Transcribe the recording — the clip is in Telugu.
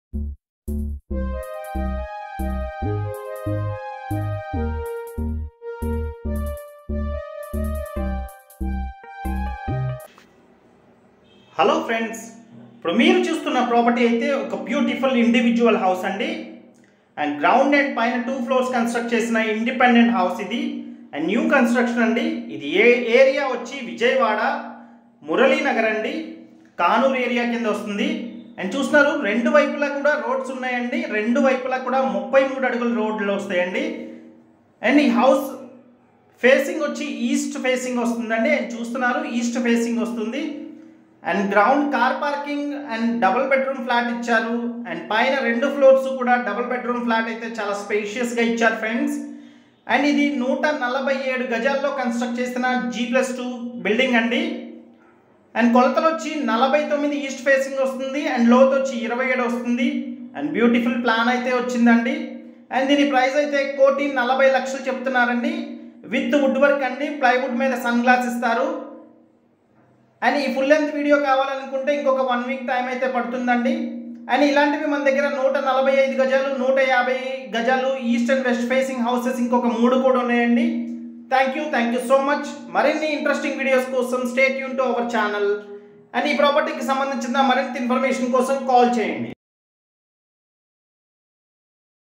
హలో ఫ్రెండ్స్ ఇప్పుడు మీరు చూస్తున్న ప్రాపర్టీ అయితే ఒక బ్యూటిఫుల్ ఇండివిజువల్ హౌస్ అండి అండ్ గ్రౌండ్ అండ్ పైన టూ ఫ్లోర్స్ కన్స్ట్రక్ట్ చేసిన ఇండిపెండెంట్ హౌస్ ఇది అండ్ న్యూ కన్స్ట్రక్షన్ అండి ఇది ఏ ఏరియా వచ్చి విజయవాడ మురళీనగర్ అండి కానూరు ఏరియా కింద వస్తుంది అండ్ చూస్తున్నారు రెండు వైపులా కూడా రోడ్స్ ఉన్నాయండి రెండు వైపులా కూడా ముప్పై మూడు అడుగుల రోడ్లు వస్తాయండి అండ్ ఈ హౌస్ ఫేసింగ్ వచ్చి ఈస్ట్ ఫేసింగ్ వస్తుందండి అండ్ చూస్తున్నారు ఈస్ట్ ఫేసింగ్ వస్తుంది and ground car parking and double bedroom flat ఇచ్చారు అండ్ పైన రెండు ఫ్లోర్స్ కూడా డబుల్ బెడ్రూమ్ ఫ్లాట్ అయితే చాలా స్పేషియస్గా ఇచ్చారు ఫ్రెండ్స్ అండ్ ఇది నూట నలభై ఏడు గజాల్లో కన్స్ట్రక్ట్ చేసిన జీ ప్లస్ టూ బిల్డింగ్ అండి అండ్ కొలతలు వచ్చి నలభై తొమ్మిది ఈస్ట్ ఫేసింగ్ వస్తుంది అండ్ లోత్ వచ్చి ఇరవై ఏడు వస్తుంది అండ్ బ్యూటిఫుల్ ప్లాన్ అయితే వచ్చిందండి అండ్ దీని ప్రైస్ అయితే కోటి నలభై లక్షలు చెప్తున్నారండి విత్ వుడ్ వర్క్ అండి ప్లైవుడ్ మీద సన్ గ్లాస్ ఇస్తారు అండ్ ఈ ఫుల్ లెంత్ వీడియో కావాలనుకుంటే ఇంకొక వన్ వీక్ టైం అయితే పడుతుందండి అండ్ ఇలాంటివి మన దగ్గర నూట నలభై ఐదు గజాలు నూట యాభై గజాలు east and west facing houses ఇంకొక మూడు కూడా ఉన్నాయండి thank you thank you so much మరిన్ని ఇంట్రెస్టింగ్ వీడియోస్ కోసం స్టేట్ యూన్ టు అవర్ ఛానల్ అండ్ ఈ ప్రాపర్టీకి సంబంధించిన మరింత ఇన్ఫర్మేషన్ కోసం కాల్ చేయండి